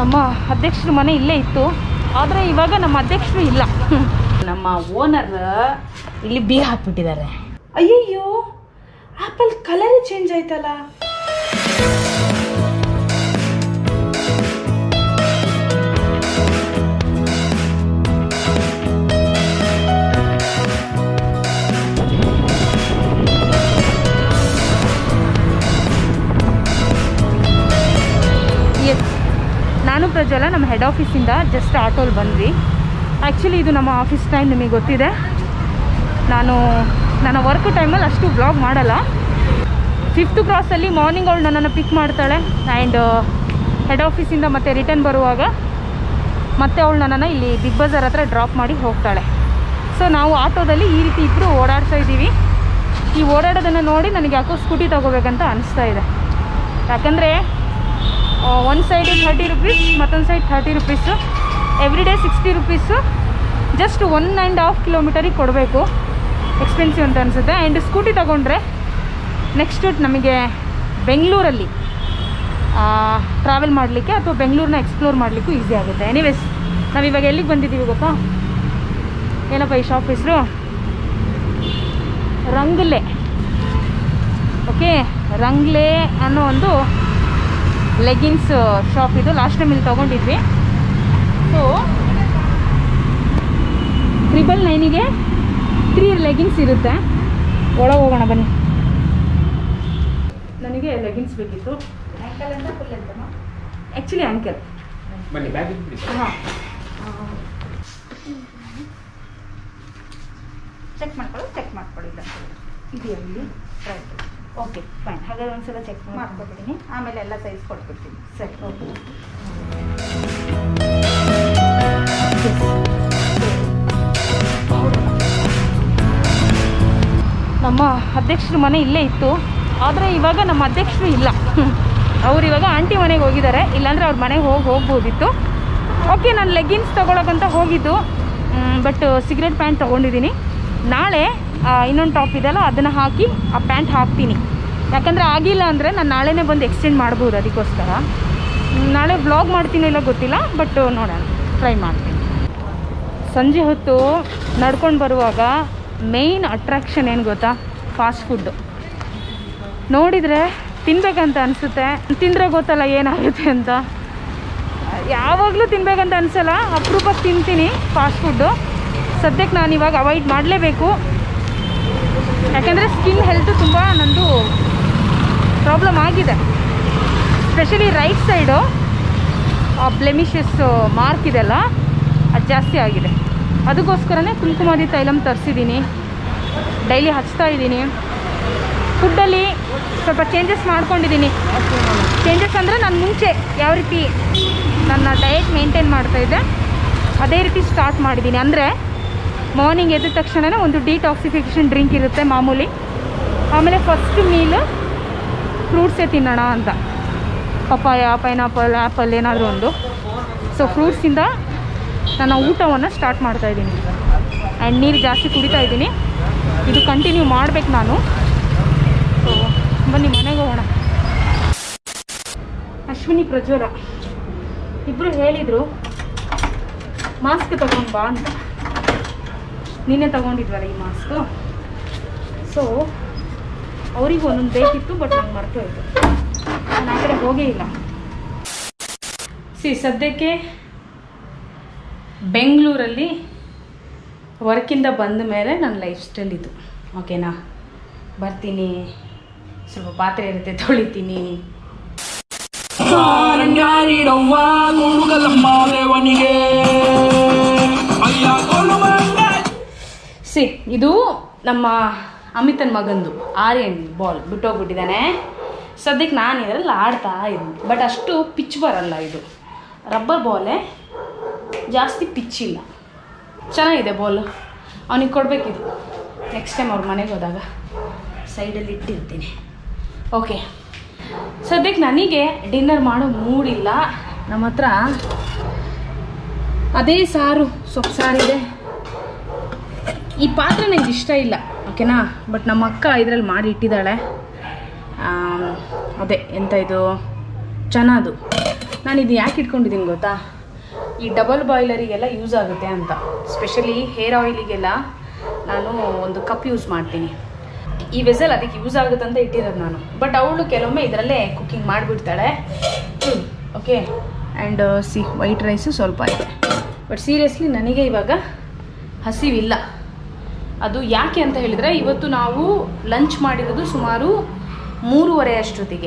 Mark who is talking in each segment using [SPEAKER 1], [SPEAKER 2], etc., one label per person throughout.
[SPEAKER 1] ನಮ್ಮ ಅಧ್ಯಕ್ಷರ ಮನೆ ಇಲ್ಲೇ ಇತ್ತು ಆದರೆ ಇವಾಗ ನಮ್ಮ ಅಧ್ಯಕ್ಷರು ಇಲ್ಲ
[SPEAKER 2] ನಮ್ಮ ಓನರ್ ಇಲ್ಲಿ ಬೀಗ ಹಾಕ್ಬಿಟ್ಟಿದ್ದಾರೆ
[SPEAKER 1] ಅಯ್ಯಯ್ಯೋ ಆಪಲ್ ಕಲರೇ ಚೇಂಜ್ ಆಯ್ತಲ್ಲ ಎಸ್ ನಾನು ಪ್ರಜ್ವಲ ನಮ್ಮ ಹೆಡ್ ಆಫೀಸಿಂದ ಜಸ್ಟ್ ಆಟೋಲ್ಲಿ ಬಂದ್ವಿ ಆ್ಯಕ್ಚುಲಿ ಇದು ನಮ್ಮ ಆಫೀಸ್ ಟೈಮ್ ನಿಮಗೆ ಗೊತ್ತಿದೆ ನಾನು ನನ್ನ ವರ್ಕ್ ಟೈಮಲ್ಲಿ ಅಷ್ಟು ಬ್ಲಾಗ್ ಮಾಡಲ್ಲ ಫಿಫ್ತ್ ಕ್ರಾಸಲ್ಲಿ ಮಾರ್ನಿಂಗ್ ಅವಳು ನನ್ನನ್ನು ಪಿಕ್ ಮಾಡ್ತಾಳೆ ಆ್ಯಂಡ್ ಹೆಡ್ ಆಫೀಸಿಂದ ಮತ್ತೆ ರಿಟರ್ನ್ ಬರುವಾಗ ಮತ್ತೆ ಅವಳು ನನ್ನನ್ನು ಇಲ್ಲಿ ಬಿಗ್ ಬಜಾರ್ ಹತ್ರ ಡ್ರಾಪ್ ಮಾಡಿ ಹೋಗ್ತಾಳೆ ಸೊ ನಾವು ಆಟೋದಲ್ಲಿ ಈ ರೀತಿ ಇಬ್ಬರು ಓಡಾಡ್ತಾ ಇದ್ದೀವಿ ಈ ಓಡಾಡೋದನ್ನು ನೋಡಿ ನನಗೆ ಯಾಕೋ ಸ್ಕೂಟಿ ತೊಗೋಬೇಕಂತ ಅನಿಸ್ತಾ ಇದೆ ಯಾಕಂದರೆ ಒಂದು ಸೈಡ್ ಥರ್ಟಿ ರುಪೀಸ್ ಮತ್ತೊಂದು side thirty rupees every day sixty rupees just one and half ಕಿಲೋಮೀಟರಿಗೆ ಕೊಡಬೇಕು ಎಕ್ಸ್ಪೆನ್ಸಿವ್ ಅಂತ ಅನಿಸುತ್ತೆ ಆ್ಯಂಡ್ ಸ್ಕೂಟಿ ತೊಗೊಂಡ್ರೆ ನೆಕ್ಸ್ಟ್ ನಮಗೆ ಬೆಂಗಳೂರಲ್ಲಿ ಟ್ರಾವೆಲ್ ಮಾಡಲಿಕ್ಕೆ ಅಥವಾ ಬೆಂಗಳೂರನ್ನ ಎಕ್ಸ್ಪ್ಲೋರ್ ಮಾಡಲಿಕ್ಕೂ ಈಸಿ ಆಗುತ್ತೆ ಎನಿವೇಸ್ ನಾವು ಇವಾಗ ಎಲ್ಲಿಗೆ ಬಂದಿದ್ದೀವಿ ಗೊತ್ತಾ ಏನಪ್ಪ ಈ ಶಾಪ್ ಹೆಸರು ರಂಗ್ಲೆ ಓಕೆ ರಂಗ್ಲೆ ಅನ್ನೋ ಒಂದು ಲೆಗಿನ್ಸ್ ಶಾಪ್ ಇದು ಲಾಸ್ಟ್ ಟೈಮ್ ಇಲ್ಲಿ ತೊಗೊಂಡಿದ್ವಿ ಸೊ ಟ್ರಿಬಲ್ ನೈನಿಗೆ ತ್ರೀ ಲೆಗಿನ್ಸ್ ಇರುತ್ತೆ ಒಳಗೆ ಹೋಗೋಣ ಬನ್ನಿ ನನಗೆ ಲೆಗಿನ್ಸ್ ಬೇಕಿತ್ತು ಆ್ಯಕ್ಚುಲಿ ಆ್ಯಂಕಲ್
[SPEAKER 3] ಬನ್ನಿ ಬ್ಯಾಗ್ ಇಟ್ಬಿಡಿ
[SPEAKER 1] ಹಾಂ ಚೆಕ್ ಮಾಡ್ಕೊಳ್ಳಿ ಚೆಕ್ ಮಾಡ್ಕೊಳ್ಳಿ ಇಲ್ಲ ಇದೆಯಾ ಇಲ್ಲಿ ರೈಟ್ ಓಕೆ ಫೈನ್ ಹಾಗಾದ್ರೆ ಒಂದ್ಸಲ ಚೆಕ್ ಮಾಡ್ಕೊಬಿಡ್ತೀನಿ ಆಮೇಲೆ ಎಲ್ಲ ಸೈಜ್ ಕೊಟ್ಬಿಡ್ತೀನಿ ಸರಿ ಓಕೆ ನಮ್ಮ ಅಧ್ಯಕ್ಷರ ಮನೆ ಇಲ್ಲೇ ಇತ್ತು ಆದರೆ ಇವಾಗ ನಮ್ಮ ಅಧ್ಯಕ್ಷರು ಇಲ್ಲ ಅವ್ರು ಇವಾಗ ಆಂಟಿ ಮನೆಗೆ ಹೋಗಿದ್ದಾರೆ ಇಲ್ಲಾಂದರೆ ಅವ್ರ ಮನೆಗೆ ಹೋಗಿ ಹೋಗ್ಬೋದಿತ್ತು ಓಕೆ ನಾನು ಲೆಗಿನ್ಸ್ ತೊಗೊಳಕ್ಕಂತ ಹೋಗಿದ್ದು ಬಟ್ ಸಿಗರೇಟ್ ಪ್ಯಾಂಟ್ ತೊಗೊಂಡಿದ್ದೀನಿ ನಾಳೆ ಇನ್ನೊಂದು ಟಾಪ್ ಇದೆಯಲ್ಲ ಅದನ್ನು ಹಾಕಿ ಆ ಪ್ಯಾಂಟ್ ಹಾಕ್ತೀನಿ ಯಾಕಂದರೆ ಆಗಿಲ್ಲ ಅಂದರೆ ನಾನು ನಾಳೆನೇ ಬಂದು ಎಕ್ಸ್ಟೆಂಡ್ ಮಾಡ್ಬೋದು ಅದಕ್ಕೋಸ್ಕರ ಹ್ಮ್, ನಾಳೆ ವ್ಲಾಗ್ ಮಾಡ್ತೀನೋ ಇಲ್ಲ ಗೊತ್ತಿಲ್ಲ ಬಟ್ ನೋಡೋಣ ಟ್ರೈ ಮಾಡ್ತೀನಿ ಸಂಜೆ ಹೊತ್ತು ನಡ್ಕೊಂಡು ಬರುವಾಗ ಮೇಯ್ನ್ ಅಟ್ರಾಕ್ಷನ್ ಏನು ಗೊತ್ತಾ ಫಾಸ್ಟ್ ಫುಡ್ಡು ನೋಡಿದರೆ ತಿನ್ಬೇಕಂತ ಅನಿಸುತ್ತೆ ತಿಂದರೆ ಗೊತ್ತಲ್ಲ ಏನಾಗುತ್ತೆ ಅಂತ ಯಾವಾಗಲೂ ತಿನ್ಬೇಕಂತ ಅನಿಸಲ್ಲ ಅಪರೂಪಕ್ಕೆ ತಿಂತೀನಿ ಫಾಸ್ಟ್ ಫುಡ್ಡು ಸದ್ಯಕ್ಕೆ ನಾನು ಇವಾಗ ಅವಾಯ್ಡ್ ಮಾಡಲೇಬೇಕು ಯಾಕಂದರೆ ಸ್ಕಿನ್ ಹೆಲ್ತ್ ತುಂಬ ನಂದು ಪ್ರಾಬ್ಲಮ್ ಆಗಿದೆ ಸ್ಪೆಷಲಿ ರೈಟ್ ಸೈಡು ಆ ಬ್ಲೆಮಿಷಸ್ ಮಾರ್ಕ್ ಇದೆಲ್ಲ ಅದು ಜಾಸ್ತಿ ಆಗಿದೆ ಅದಕ್ಕೋಸ್ಕರನೇ ಕುಂಕುಮಾದಿ ತೈಲಂ ತರಿಸಿದ್ದೀನಿ ಡೈಲಿ ಹಚ್ತಾ ಇದ್ದೀನಿ ಫುಡ್ಡಲ್ಲಿ ಸ್ವಲ್ಪ ಚೇಂಜಸ್ ಮಾಡ್ಕೊಂಡಿದ್ದೀನಿ ಚೇಂಜಸ್ ಅಂದರೆ ನಾನು ಮುಂಚೆ ಯಾವ ರೀತಿ ನನ್ನ ಡಯಟ್ ಮೇಂಟೈನ್ ಮಾಡ್ತಾಯಿದ್ದೆ ಅದೇ ರೀತಿ ಸ್ಟಾರ್ಟ್ ಮಾಡಿದ್ದೀನಿ ಅಂದರೆ ಮಾರ್ನಿಂಗ್ ಎದ್ದ ತಕ್ಷಣವೇ ಒಂದು ಡಿಟಾಕ್ಸಿಫಿಕೇಷನ್ ಡ್ರಿಂಕ್ ಇರುತ್ತೆ ಮಾಮೂಲಿ ಆಮೇಲೆ ಫಸ್ಟ್ ಮೀಲ್ ಫ್ರೂಟ್ಸೇ ತಿನ್ನೋಣ ಅಂತ ಪಪಾಯ ಪೈನಾಪಲ್ ಆ್ಯಪಲ್ ಏನಾದರೂ ಒಂದು ಸೊ ಫ್ರೂಟ್ಸಿಂದ ನನ್ನ ಊಟವನ್ನು ಸ್ಟಾರ್ಟ್ ಮಾಡ್ತಾ ಇದ್ದೀನಿ ಆ್ಯಂಡ್ ನೀರು ಜಾಸ್ತಿ ಕುಡಿತಾ ಇದ್ದೀನಿ ಇದು ಕಂಟಿನ್ಯೂ ಮಾಡ್ಬೇಕು ನಾನು ಸೊ ಬನ್ನಿ ಮನೆಗೆ ಹೋಗೋಣ ಅಶ್ವಿನಿ ಪ್ರಜ್ವಲ ಇಬ್ಬರು ಹೇಳಿದರು ಮಾಸ್ಕ್ ತಗೊಂಡು ಬಾ ಅಂತ ನೀನೇ ತಗೊಂಡಿದ್ವಲ್ಲ ಈ ಮಾಸ್ಕು ಸೊ ಅವರಿಗೂ ಒಂದೊಂದು ಬೇಕಿತ್ತು ಬಟ್ ನಂಗೆ ಮರ್ತೋಯ್ತು ನಾನು ಆ ಕಡೆ ಹೋಗೇ ಇಲ್ಲ ಸಿ ಸದ್ಯಕ್ಕೆ ಬೆಂಗಳೂರಲ್ಲಿ ವರ್ಕಿಂದ ಬಂದ ಮೇಲೆ ನನ್ನ ಲೈಫ್ ಸ್ಟೈಲ್ ಇದು ಓಕೆನಾ ಬರ್ತೀನಿ ಸ್ವಲ್ಪ ಪಾತ್ರೆ ಇರುತ್ತೆ ತೊಳಿತೀನಿ
[SPEAKER 4] ಕಾರಂಗಾರಿರವ್ವ ಕೂಗಲಮ್ಮ ದೇವನಿಗೆ ಅಯ್ಯ ಕೊಲುಮಂಗ
[SPEAKER 1] ಸಿ ಇದು ನಮ್ಮ ಅಮಿತನ್ ಮಗಂದು ಆರ್ಯನ್ ಬಾಲ್ ಬಿಟ್ಟೋಗ್ಬಿಟ್ಟಿದ್ದಾನೆ ಸದ್ಯಕ್ಕೆ ನಾನು ಇದರಲ್ಲಿ ಆಡ್ತಾ ಇದ್ದೀನಿ ಬಟ್ ಅಷ್ಟು ಪಿಚ್ ಬರಲ್ಲ ಇದು ರಬ್ಬರ್ ಬಾಲೇ ಜಾಸ್ತಿ ಪಿಚ್ ಇಲ್ಲ ಚೆನ್ನಾಗಿದೆ ಬಾಲ್ ಅವನಿಗೆ ಕೊಡಬೇಕಿದು ನೆಕ್ಸ್ಟ್ ಟೈಮ್ ಅವ್ರ ಮನೆಗೆ ಹೋದಾಗ ಸೈಡಲ್ಲಿ ಇಟ್ಟಿರ್ತೀನಿ ಓಕೆ ಸದ್ಯಕ್ಕೆ ನನಗೆ ಡಿನ್ನರ್ ಮಾಡೋ ಮೂಡಿಲ್ಲ ನಮ್ಮ ಹತ್ರ ಅದೇ ಸಾರು ಸೊಪ್ಪು ಸಾರಿದೆ ಈ ಪಾತ್ರೆ ನನಗೆ ಇಷ್ಟ ಇಲ್ಲ ಓಕೆನಾ ಬಟ್ ನಮ್ಮ ಅಕ್ಕ ಇದರಲ್ಲಿ ಮಾಡಿ ಇಟ್ಟಿದ್ದಾಳೆ ಆಮ್, ಅದೇ ಎಂತ ಇದು ಚೆನ್ನಾದು
[SPEAKER 2] ನಾನು ಇದು ಯಾಕೆ ಇಟ್ಕೊಂಡಿದ್ದೀನಿ ಗೊತ್ತಾ ಈ ಡಬಲ್ ಬಾಯ್ಲರಿಗೆಲ್ಲ ಯೂಸ್ ಆಗುತ್ತೆ ಅಂತ ಸ್ಪೆಷಲಿ ಹೇರ್ ಆಯಿಲಿಗೆಲ್ಲ ನಾನು ಒಂದು ಕಪ್ ಯೂಸ್ ಮಾಡ್ತೀನಿ ಈ ವೆಸಲ್ ಅದಕ್ಕೆ ಯೂಸ್ ಆಗುತ್ತೆ ಅಂತ ಇಟ್ಟಿರೋದು ನಾನು ಬಟ್ ಅವಳು ಕೆಲವೊಮ್ಮೆ ಇದರಲ್ಲೇ ಕುಕ್ಕಿಂಗ್ ಮಾಡಿಬಿಡ್ತಾಳೆ okay and see white rice ಸ್ವಲ್ಪ ಇದೆ ಬಟ್ ಸೀರಿಯಸ್ಲಿ ನನಗೆ ಇವಾಗ ಹಸಿವಿಲ್ಲ ಅದು ಯಾಕೆ ಅಂತ ಹೇಳಿದರೆ ಇವತ್ತು ನಾವು ಲಂಚ್ ಮಾಡಿರೋದು ಸುಮಾರು ಮೂರುವರೆ ಅಷ್ಟೊತ್ತಿಗೆ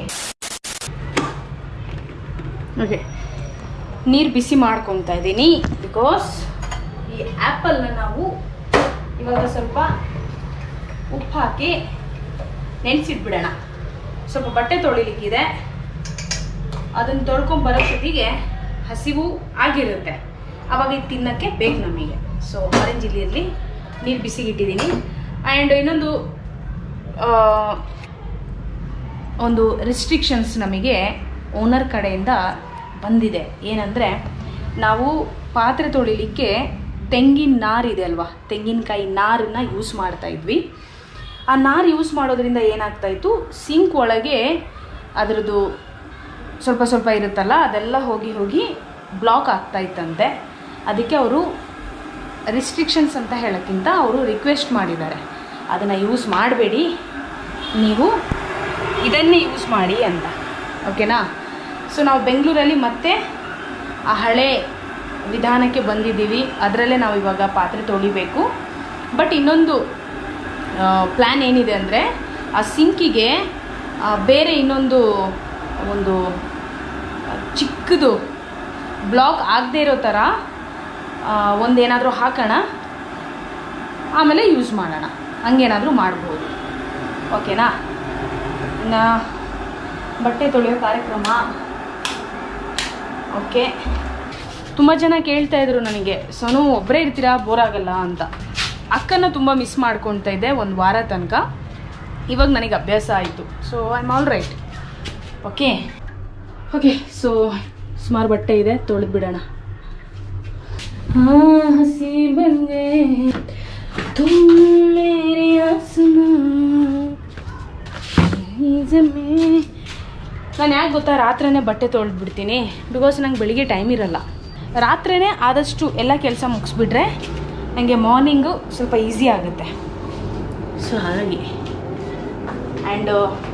[SPEAKER 2] ಓಕೆ ನೀರು ಬಿಸಿ ಮಾಡ್ಕೊತಾ ಇದ್ದೀನಿ ಬಿಕಾಸ್ ಈ ಆ್ಯಪಲ್ನ ನಾವು ಇವಾಗ ಸ್ವಲ್ಪ ಉಪ್ಪು ಹಾಕಿ ನೆನೆಸಿಟ್ಬಿಡೋಣ ಸ್ವಲ್ಪ ಬಟ್ಟೆ ತೊಳಿಲಿಕ್ಕಿದೆ ಅದನ್ನು ತೊಳ್ಕೊಂಡು ಬರೋಷ್ಟೊತ್ತಿಗೆ ಹಸಿವು ಆಗಿರುತ್ತೆ ಅವಾಗ ಇದು ತಿನ್ನೋಕ್ಕೆ ಬೇಕು ನಮಗೆ ಸೊ ಆರೆಂಜ್ ಇಲ್ಲಿ ಇರಲಿ ನೀರು ಬಿಸಿಗಿಟ್ಟಿದ್ದೀನಿ ಆ್ಯಂಡ್ ಇನ್ನೊಂದು ಆ, ಒಂದು ರಿಸ್ಟ್ರಿಕ್ಷನ್ಸ್ ನಮಗೆ ಓನರ್ ಕಡೆಯಿಂದ ಬಂದಿದೆ ಏನಂದರೆ ನಾವು ಪಾತ್ರೆ ತೊಳಿಲಿಕ್ಕೆ ತೆಂಗಿನ ನಾರಿದೆ ಅಲ್ವಾ ತೆಂಗಿನಕಾಯಿ ನಾರನ್ನ ಯೂಸ್ ಮಾಡ್ತಾ ಇದ್ವಿ ಆ ನಾರು ಯೂಸ್ ಮಾಡೋದ್ರಿಂದ ಏನಾಗ್ತಾ ಇತ್ತು ಸಿಂಕ್ ಒಳಗೆ ಅದರದ್ದು ಸ್ವಲ್ಪ ಸ್ವಲ್ಪ ಇರುತ್ತಲ್ಲ ಅದೆಲ್ಲ ಹೋಗಿ ಹೋಗಿ ಬ್ಲಾಕ್ ಆಗ್ತಾ ಇತ್ತಂತೆ ಅದಕ್ಕೆ ಅವರು ರಿಸ್ಟ್ರಿಕ್ಷನ್ಸ್ ಅಂತ ಹೇಳೋಕ್ಕಿಂತ ಅವರು ರಿಕ್ವೆಸ್ಟ್ ಮಾಡಿದ್ದಾರೆ ಅದನ್ನು ಯೂಸ್ ಮಾಡಬೇಡಿ ನೀವು ಇದನ್ನೇ ಯೂಸ್ ಮಾಡಿ ಅಂತ ಓಕೆನಾ ಸೊ ನಾವು ಬೆಂಗಳೂರಲ್ಲಿ ಮತ್ತೆ ಆ ಹಳೆ ವಿಧಾನಕ್ಕೆ ಬಂದಿದ್ದೀವಿ ಅದರಲ್ಲೇ ನಾವು ಇವಾಗ ಪಾತ್ರೆ ತೊಳಿಬೇಕು ಬಟ್ ಇನ್ನೊಂದು ಪ್ಲ್ಯಾನ್ ಏನಿದೆ ಅಂದರೆ ಆ ಸಿಂಕಿಗೆ ಆ, ಬೇರೆ ಇನ್ನೊಂದು ಒಂದು ಚಿಕ್ಕದು ಬ್ಲಾಕ್ ಆಗದೇ ಇರೋ ಥರ ಒಂದೇನಾದರೂ ಹಾಕೋಣ ಆಮೇಲೆ ಯೂಸ್ ಮಾಡೋಣ ಹಂಗೇನಾದರೂ ಮಾಡ್ಬೋದು ಓಕೆನಾ ಇನ್ನು ಬಟ್ಟೆ ತೊಳೆಯೋ ಕಾರ್ಯಕ್ರಮ ಓಕೆ ತುಂಬ ಜನ ಕೇಳ್ತಾ ಇದ್ರು ನನಗೆ ಸೋನು ಒಬ್ಬರೇ ಇರ್ತೀರಾ ಬೋರ್ ಆಗಲ್ಲ ಅಂತ ಅಕ್ಕನ ತುಂಬ ಮಿಸ್ ಮಾಡ್ಕೊಳ್ತಾ ಇದ್ದೆ ಒಂದು ವಾರ ತನಕ ಇವಾಗ ನನಗೆ ಅಭ್ಯಾಸ ಆಯಿತು so I am all right okay okay so ಸುಮಾರು ಬಟ್ಟೆ ಇದೆ ತೊಳೆದು ಬಿಡೋಣ हाँ हंसी बन गए तुम मेरे ಆಸಮಾನ್ ನಾನು ಯಾಕೆ ಗೊತ್ತಾ ರಾತ್ರಿನೇ ಬಟ್ಟೆ ತೊಳೆದ್ಬಿಡ್ತೀನಿ ಬಿಕಾಸ್ ನಂಗೆ ಬೆಳಿಗ್ಗೆ ಟೈಮ್ ಇರಲ್ಲ ರಾತ್ರಿನೇ ಆದಷ್ಟು ಎಲ್ಲ ಕೆಲಸ ಮುಗಿಸ್ಬಿಟ್ರೆ ನನಗೆ ಮಾರ್ನಿಂಗು ಸ್ವಲ್ಪ ಈಸಿ ಆಗುತ್ತೆ ಸೊ ಹಾಗಾಗಿ ಆ್ಯಂಡ್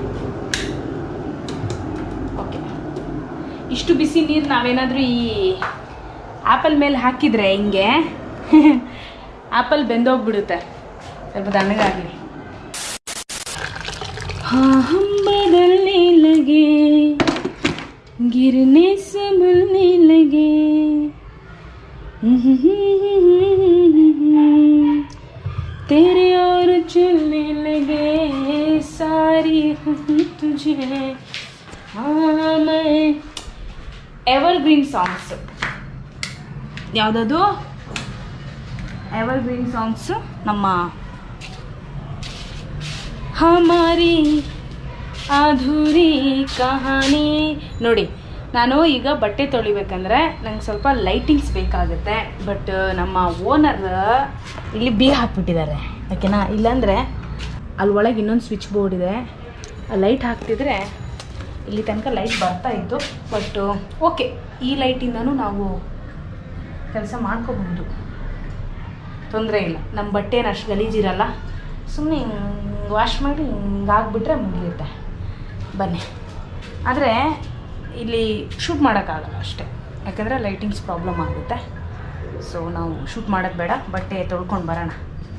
[SPEAKER 2] ಓಕೆ ಇಷ್ಟು ಬಿಸಿ ನೀರು ನಾವೇನಾದರೂ ಈ ಆ್ಯಪಲ್ ಮೇಲೆ ಹಾಕಿದರೆ ಹಿಂಗೆ ಆ್ಯಪಲ್ ಬೆಂದೋಗ್ಬಿಡುತ್ತೆ ಸ್ವಲ್ಪ ತಣ್ಣಗಾಗಲಿ हाँ हम बदलने लगे गिरने संभलने लगे तेरे और चलने लगे सारी तुझे हाँ मैं ಎವರ್ಗ್ರೀನ್ ಸಾಂಗ್ಸ್ ಯಾವುದದು ಎವರ್ಗ್ರೀನ್ ಸಾಂಗ್ಸ್ ನಮ್ಮ ಹಮಾರಿ ಅಧೂರಿ ಕಹಾನಿ ನೋಡಿ ನಾನು ಈಗ ಬಟ್ಟೆ ತೊಳಿಬೇಕಂದ್ರೆ ನಂಗೆ ಸ್ವಲ್ಪ ಲೈಟಿಂಗ್ಸ್ ಬೇಕಾಗುತ್ತೆ ಬಟ್ ನಮ್ಮ ಓನರ್ ಇಲ್ಲಿ ಬೀಗ ಹಾಕ್ಬಿಟ್ಟಿದ್ದಾರೆ ಓಕೆನಾ ಇಲ್ಲಾಂದರೆ ಅಲ್ಲಿ ಒಳಗೆ ಇನ್ನೊಂದು ಸ್ವಿಚ್ ಬೋರ್ಡ್ ಇದೆ ಆ ಲೈಟ್ ಹಾಕ್ತಿದ್ರೆ ಇಲ್ಲಿ ತನಕ ಲೈಟ್ ಬರ್ತಾ ಇತ್ತು ಬಟ್ ಓಕೆ ಈ ಲೈಟಿಂದನೂ ನಾವು ಕೆಲಸ ಮಾಡ್ಕೋಬಹುದು ತೊಂದರೆ ಇಲ್ಲ ನಮ್ಮ ಬಟ್ಟೆ ಏನು ಅಷ್ಟು ಗಲೀಜಿರಲ್ಲ ಸುಮ್ಮನೆ ಹಿಂಗೆ ವಾಶ್ ಮಾಡಿ ಹಿಂಗೆ ಆಗಿಬಿಟ್ರೆ ಮುಗಿಯುತ್ತೆ ಬನ್ನಿ ಆದರೆ ಇಲ್ಲಿ ಶೂಟ್ ಮಾಡೋಕ್ಕಾಗಲ್ಲ ಅಷ್ಟೇ ಯಾಕಂದರೆ ಲೈಟಿಂಗ್ಸ್ ಪ್ರಾಬ್ಲಮ್ ಆಗುತ್ತೆ ಸೊ ನಾವು ಶೂಟ್ ಮಾಡೋದು ಬೇಡ ಬಟ್ಟೆ ತೊಳ್ಕೊಂಡು ಬರೋಣ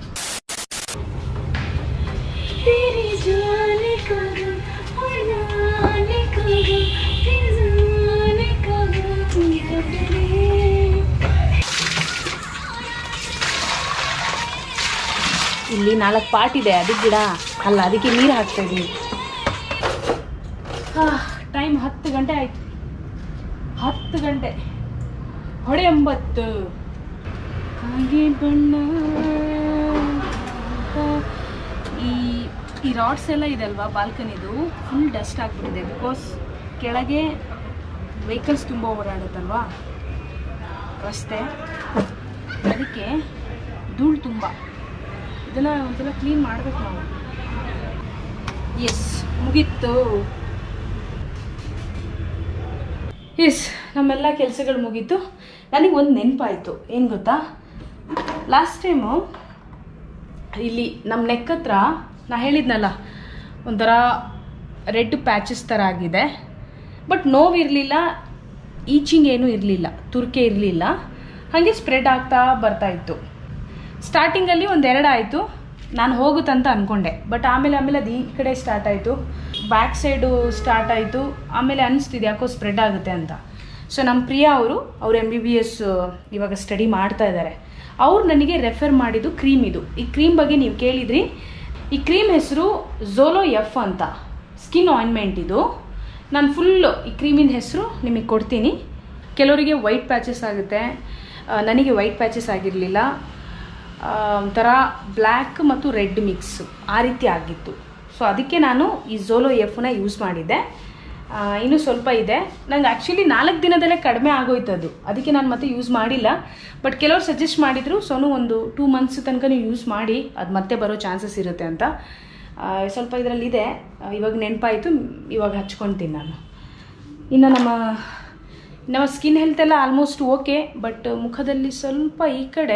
[SPEAKER 2] तेरी जाने कहा और जाने कहा तेरी जाने कहा ಇಲ್ಲಿ ನಾಲ್ಕು ಪಾಟ್ ಇದೆ ಅದಕ್ಕೆ ಗಿಡ ಅಲ್ಲ ಅದಕ್ಕೆ ನೀರು ಹಾಕ್ತಾ ಇದ್ದೀನಿ ಟೈಮ್ ಹತ್ತು ಗಂಟೆ ಆಯ್ತು ಹತ್ತು ಗಂಟೆ ಹೊಡೆ ಎಂಬತ್ತು ಹಾಗೆ ಬಣ್ಣ ಈ ಈ ರಾಡ್ಸ್ ಎಲ್ಲ ಇದೆ ಅಲ್ವಾ ಬಾಲ್ಕನಿದು ಫುಲ್ ಡಸ್ಟ್ ಆಗಿಬಿಟ್ಟಿದೆ ಬಿಕಾಸ್ ಕೆಳಗೆ ವೆಹಿಕಲ್ಸ್ ತುಂಬ ಓಡಾಡುತ್ತಲ್ವಾ ರಸ್ತೆ ಅದಕ್ಕೆ ಧೂಳು ತುಂಬ ಇದನ್ನ ಒಂದ್ಸಲ ಕ್ಲೀನ್ ಮಾಡ್ಬೇಕು ನಾವು ಎಸ್ ಮುಗೀತು ಎಸ್ ನಮ್ಮೆಲ್ಲ ಕೆಲಸಗಳು ಮುಗೀತು ನನಗೆ ಒಂದು ನೆನಪಾಯಿತು ಏನು ಗೊತ್ತಾ ಲಾಸ್ಟ್ ಟೈಮು ಇಲ್ಲಿ ನಮ್ಮ ನೆಕ್ ಹತ್ರ ನಾ ಹೇಳಿದ್ನಲ್ಲ ಒಂಥರ ರೆಡ್ ಪ್ಯಾಚಸ್ ಥರ ಆಗಿದೆ ಬಟ್ ನೋವಿರಲಿಲ್ಲ ಈಚಿಂಗ್ ಏನೂ ಇರಲಿಲ್ಲ ತುರ್ಕೆ ಇರಲಿಲ್ಲ ಹಾಗೆ ಸ್ಪ್ರೆಡ್ ಆಗ್ತಾ ಬರ್ತಾ ಇತ್ತು ಸ್ಟಾರ್ಟಿಂಗಲ್ಲಿ ಒಂದೆರಡು ಆಯಿತು ನಾನು ಹೋಗುತ್ತಂತ ಅಂದ್ಕೊಂಡೆ ಬಟ್ ಆಮೇಲೆ ಆಮೇಲೆ ಅದು ಈ ಕಡೆ ಸ್ಟಾರ್ಟ್ ಆಯಿತು ಬ್ಯಾಕ್ ಸೈಡು ಸ್ಟಾರ್ಟ್ ಆಯಿತು ಆಮೇಲೆ ಅನಿಸ್ತಿದೆ ಯಾಕೋ ಸ್ಪ್ರೆಡ್ ಆಗುತ್ತೆ ಅಂತ ಸೊ ನಮ್ಮ ಪ್ರಿಯಾ ಅವರು ಅವ್ರು ಎಮ್ ಬಿ ಬಿ ಎಸ್ ಇವಾಗ ಸ್ಟಡಿ ಮಾಡ್ತಾ ಇದ್ದಾರೆ ಅವ್ರು ನನಗೆ ರೆಫರ್ ಮಾಡಿದ್ದು ಕ್ರೀಮ್ ಇದು ಈ ಕ್ರೀಮ್ ಬಗ್ಗೆ ನೀವು ಕೇಳಿದ್ರಿ ಈ ಕ್ರೀಮ್ ಹೆಸರು ಝೋಲೋ ಎಫ್ ಅಂತ ಸ್ಕಿನ್ ಆಯಿಂಟ್ಮೆಂಟ್ ಇದು ನಾನು ಫುಲ್ಲು ಈ ಕ್ರೀಮಿನ ಹೆಸರು ನಿಮಗೆ ಕೊಡ್ತೀನಿ ಕೆಲವರಿಗೆ ವೈಟ್ ಪ್ಯಾಚಸ್ ಆಗುತ್ತೆ ಆ, ನನಗೆ ವೈಟ್ ಪ್ಯಾಚಸ್ ಆಗಿರಲಿಲ್ಲ ಒಂಥರ ಬ್ಲ್ಯಾಕ್ ಮತ್ತು ರೆಡ್ ಮಿಕ್ಸ್ ಆ ರೀತಿ ಆಗಿತ್ತು ಸೊ ಅದಕ್ಕೆ ನಾನು ಈ ಝೋಲೋ ಎಫ್ನ ಯೂಸ್ ಮಾಡಿದ್ದೆ ಆ, ಇನ್ನೂ ಸ್ವಲ್ಪ ಇದೆ ನಂಗೆ ಆ್ಯಕ್ಚುಲಿ ನಾಲ್ಕು ದಿನದಲ್ಲೇ ಕಡಿಮೆ ಆಗೋಯ್ತು ಅದು ಅದಕ್ಕೆ ನಾನು ಮತ್ತೆ ಯೂಸ್ ಮಾಡಿಲ್ಲ ಬಟ್ ಕೆಲವ್ರು ಸಜೆಸ್ಟ್ ಮಾಡಿದರು ಸೋನು ಒಂದು ಟೂ ಮಂತ್ಸ್ ತನಕ ನೀವು ಯೂಸ್ ಮಾಡಿ ಅದು ಮತ್ತೆ ಬರೋ ಚಾನ್ಸಸ್ ಇರುತ್ತೆ ಅಂತ ಆ, ಸ್ವಲ್ಪ ಇದರಲ್ಲಿ ಇದೆ ಆ, ಇವಾಗ ನೆನಪಾಯಿತು ಇವಾಗ ಹಚ್ಕೊಳ್ತೀನಿ ನಾನು ಇನ್ನು ನಮ್ಮ ನಮ್ಮ ಸ್ಕಿನ್ ಹೆಲ್ತ್ ಎಲ್ಲ ಆಲ್ಮೋಸ್ಟ್ ಓಕೆ ಬಟ್ ಮುಖದಲ್ಲಿ ಸ್ವಲ್ಪ ಈ ಕಡೆ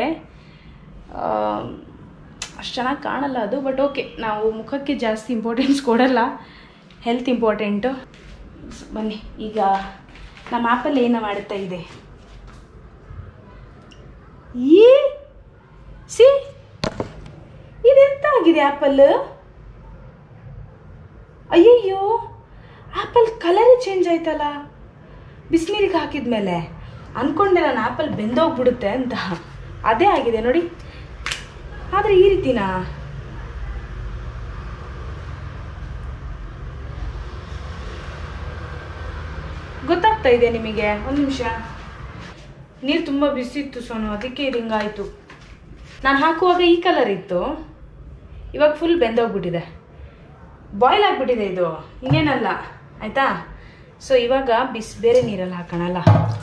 [SPEAKER 2] ಅಷ್ಟು ಚೆನ್ನಾಗಿ ಕಾಣಲ್ಲ ಅದು ಬಟ್ ಓಕೆ ನಾವು ಮುಖಕ್ಕೆ ಜಾಸ್ತಿ ಇಂಪಾರ್ಟೆನ್ಸ್ ಕೊಡಲ್ಲ ಹೆಲ್ತ್ ಇಂಪಾರ್ಟೆಂಟು ಬನ್ನಿ ಈಗ ನಮ್ಮ ಆ್ಯಪಲ್ಲಿ ಏನು ಮಾಡುತ್ತಾ ಇದೆ ಈ ಸಿ ಇದೆಂತ ಆಗಿದೆ ಆ್ಯಪಲ್ ಅಯ್ಯಯ್ಯೋ ಆ್ಯಪಲ್ ಕಲರೇ ಚೇಂಜ್ ಆಯ್ತಲ್ಲ ಬಿಸಿನೀರಿಗೆ ಹಾಕಿದ್ಮೇಲೆ ಅಂದ್ಕೊಂಡೆ ನಾನು ಆ್ಯಪಲ್ ಬೆಂದೋಗ್ಬಿಡುತ್ತೆ ಅಂತ ಅದೇ ಆಗಿದೆ ನೋಡಿ ಆದರೆ ಈ ರೀತಿನಾ ಗೊತ್ತಾಗ್ತಾ ಇದೆ ನಿಮಗೆ ಒಂದು ನಿಮಿಷ ನೀರು ತುಂಬ ಬಿಸಿ ಇತ್ತು ಸೋನು ಅದಕ್ಕೆ ಇದು ಹಿಂಗಾಯಿತು ನಾನು ಹಾಕುವಾಗ ಈ ಕಲರ್ ಇತ್ತು ಇವಾಗ ಫುಲ್ ಬೆಂದೋಗ್ಬಿಟ್ಟಿದೆ ಬಾಯ್ಲ್ ಆಗಿಬಿಟ್ಟಿದೆ ಇದು ಇನ್ನೇನಲ್ಲ ಆಯಿತಾ ಸೊ ಇವಾಗ ಬಿಸಿ ಬೇರೆ ನೀರಲ್ಲಿ ಹಾಕೋಣಲ್ಲ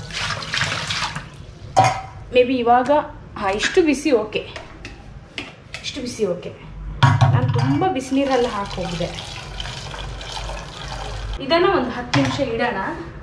[SPEAKER 2] ಮೇ ಬಿ ಇವಾಗ ಹಾಂ ಇಷ್ಟು ಬಿಸಿ ಓಕೆ ಇಷ್ಟು ಬಿಸಿ ಓಕೆ ನಾನು ತುಂಬ ಬಿಸಿನೀರಲ್ಲಿ ಹಾಕಿ ಹೋಗಿದೆ ಇದನ್ನು ಒಂದು ಹತ್ತು ನಿಮಿಷ ಇಡೋಣ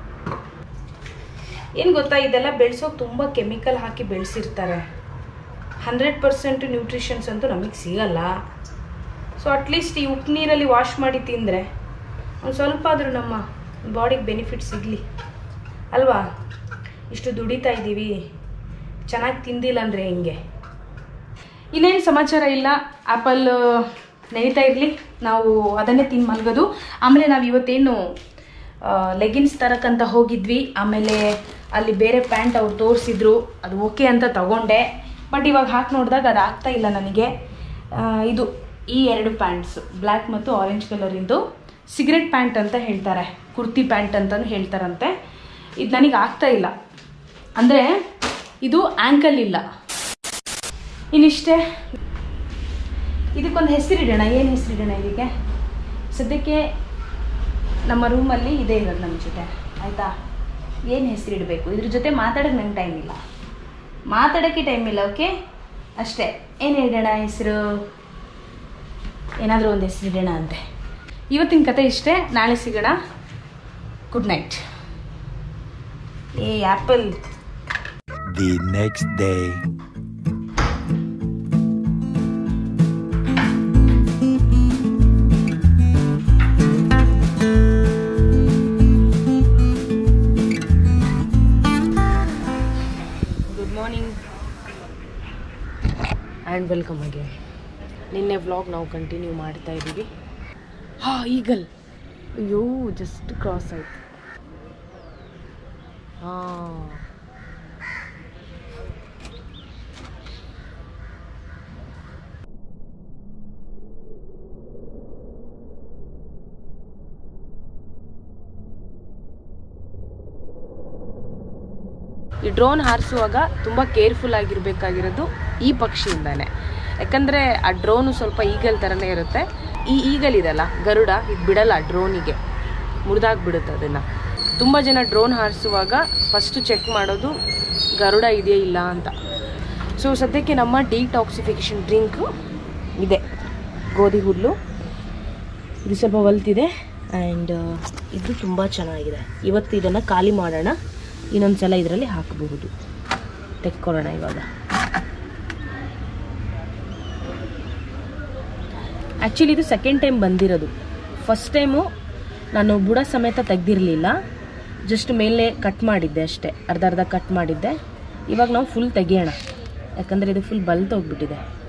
[SPEAKER 2] ಏನು ಗೊತ್ತಾ ಇದೆಲ್ಲ ಬೆಳೆಸೋಕೆ ತುಂಬ ಕೆಮಿಕಲ್ ಹಾಕಿ ಬೆಳೆಸಿರ್ತಾರೆ ಹಂಡ್ರೆಡ್ ಪರ್ಸೆಂಟ್ ನ್ಯೂಟ್ರಿಷನ್ಸ್ ಅಂತೂ ನಮಗೆ ಸಿಗಲ್ಲ ಸೊ ಅಟ್ಲೀಸ್ಟ್ ಈ ಉಪ್ಪು ನೀರಲ್ಲಿ ವಾಶ್ ಮಾಡಿ ತಿಂದರೆ ಒಂದು ಸ್ವಲ್ಪ ಆದರೂ ನಮ್ಮ ಬಾಡಿಗೆ ಬೆನಿಫಿಟ್ ಸಿಗಲಿ ಅಲ್ವಾ ಇಷ್ಟು ದುಡಿತಾ ಇದ್ದೀವಿ ಚೆನ್ನಾಗಿ ತಿಂದಿಲ್ಲ ಅಂದರೆ ಹೆಂಗೆ ಇನ್ನೇನು ಸಮಾಚಾರ ಇಲ್ಲ ಆ್ಯಪಲ್ ನೆನೀತಾ ಇರಲಿ ನಾವು ಅದನ್ನೇ ತಿಂದು ಮಲಗೋದು ಆಮೇಲೆ ನಾವು ಇವತ್ತೇನು ಲೆಗಿನ್ಸ್ ತರಕ್ಕಂತ ಹೋಗಿದ್ವಿ ಆಮೇಲೆ ಅಲ್ಲಿ ಬೇರೆ ಪ್ಯಾಂಟ್ ಅವ್ರು ತೋರಿಸಿದ್ರು ಅದು ಓಕೆ ಅಂತ ತಗೊಂಡೆ ಬಟ್ ಇವಾಗ ಹಾಕಿ ನೋಡಿದಾಗ ಅದು ಆಗ್ತಾ ಇಲ್ಲ ನನಗೆ ಆ, ಇದು ಈ ಎರಡು ಪ್ಯಾಂಟ್ಸ್ ಬ್ಲ್ಯಾಕ್ ಮತ್ತು ಆರೆಂಜ್ ಕಲರಿಂದು ಸಿಗರೆಟ್ ಪ್ಯಾಂಟ್ ಅಂತ ಹೇಳ್ತಾರೆ ಕುರ್ತಿ ಪ್ಯಾಂಟ್ ಅಂತಲೂ ಹೇಳ್ತಾರಂತೆ ಇದು ನನಗೆ ಆಗ್ತಾ ಇಲ್ಲ ಅಂದರೆ ಇದು ಆ್ಯಂಕಲ್ ಇಲ್ಲ ಇನ್ನಿಷ್ಟೇ ಇದಕ್ಕೊಂದು ಹೆಸರಿಡೋಣ ಏನು ಹೆಸರಿಡೋಣ ಇದಕ್ಕೆ ಸದ್ಯಕ್ಕೆ ನಮ್ಮ ರೂಮಲ್ಲಿ ಇದೇ ಇರೋದು ನಮ್ಮ ಜೊತೆ ಆಯಿತಾ ಏನು ಹೆಸರಿಡಬೇಕು ಇದ್ರ ಜೊತೆ ಮಾತಾಡೋಕ್ಕೆ ನಂಗೆ ಟೈಮ್ ಇಲ್ಲ ಮಾತಾಡೋಕ್ಕೆ ಟೈಮ್ ಇಲ್ಲ ಓಕೆ ಅಷ್ಟೇ ಏನು ಇಡೋಣ ಹೆಸರು ಏನಾದರೂ ಒಂದು ಹೆಸರಿಡೋಣ ಅಂತೆ ಇವತ್ತಿನ ಕತೆ ಇಷ್ಟೇ ನಾಳೆ ಸಿಗೋಣ ಗುಡ್ ನೈಟ್ ಏ apple
[SPEAKER 3] The next day.
[SPEAKER 5] Good morning and welcome ಅಗೆ ನಿನ್ನೆ ವ್ಲಾಗ್ ನಾವು ಕಂಟಿನ್ಯೂ ಮಾಡ್ತಾ ಇದ್ದೀವಿ ಹಾಂ ಈಗಲ್ ಅಯ್ಯೋ ಜಸ್ಟ್ ಕ್ರಾಸ್ ಆಯ್ತು ಹಾಂ ಈ ಡ್ರೋನ್ ಹಾರಿಸುವಾಗ ತುಂಬ ಕೇರ್ಫುಲ್ ಆಗಿರಬೇಕಾಗಿರೋದು ಈ ಪಕ್ಷಿಯಿಂದಾನೆ ಯಾಕಂದರೆ ಆ ಡ್ರೋನು ಸ್ವಲ್ಪ ಈಗಲ್ ಥರನೇ ಇರುತ್ತೆ ಈ ಈಗಲ್ ಇದಲ್ಲ ಗರುಡ ಇದು ಬಿಡಲ್ಲ ಡ್ರೋನಿಗೆ ಮುರಿದಾಗ್ಬಿಡುತ್ತೆ ಅದನ್ನು ತುಂಬ ಜನ ಡ್ರೋನ್ ಹಾರಿಸುವಾಗ ಫಸ್ಟು ಚೆಕ್ ಮಾಡೋದು ಗರುಡ ಇದೆಯಾ ಇಲ್ಲ ಅಂತ ಸೊ ಸದ್ಯಕ್ಕೆ ನಮ್ಮ ಡಿಟಾಕ್ಸಿಫಿಕೇಷನ್ ಡ್ರಿಂಕು ಇದೆ ಗೋಧಿ ಹುಲ್ಲು ಇದು ಸ್ವಲ್ಪ ಒಲ್ತಿದೆ ಆ್ಯಂಡ್ ಇದು ತುಂಬ ಚೆನ್ನಾಗಿದೆ ಇವತ್ತು ಇದನ್ನು ಖಾಲಿ ಮಾಡೋಣ ಇನ್ನೊಂದು ಸಲ ಇದರಲ್ಲಿ ಹಾಕಬಹುದು ತೆಕ್ಕೊಳ್ಳೋಣ ಇವಾಗ ಆ್ಯಕ್ಚುಲಿ ಇದು ಸೆಕೆಂಡ್ ಟೈಮ್ ಬಂದಿರೋದು ಫಸ್ಟ್ ಟೈಮು ನಾನು ಬುಡ ಸಮೇತ ತೆಗ್ದಿರಲಿಲ್ಲ ಜಸ್ಟ್ ಮೇಲೆ ಕಟ್ ಮಾಡಿದ್ದೆ ಅಷ್ಟೇ ಅರ್ಧ ಅರ್ಧ ಕಟ್ ಮಾಡಿದ್ದೆ ಇವಾಗ ನಾವು ಫುಲ್ ತೆಗಿಯೋಣ ಯಾಕಂದರೆ ಇದು ಫುಲ್ ಬಲ್ತೋಗ್ಬಿಟ್ಟಿದೆ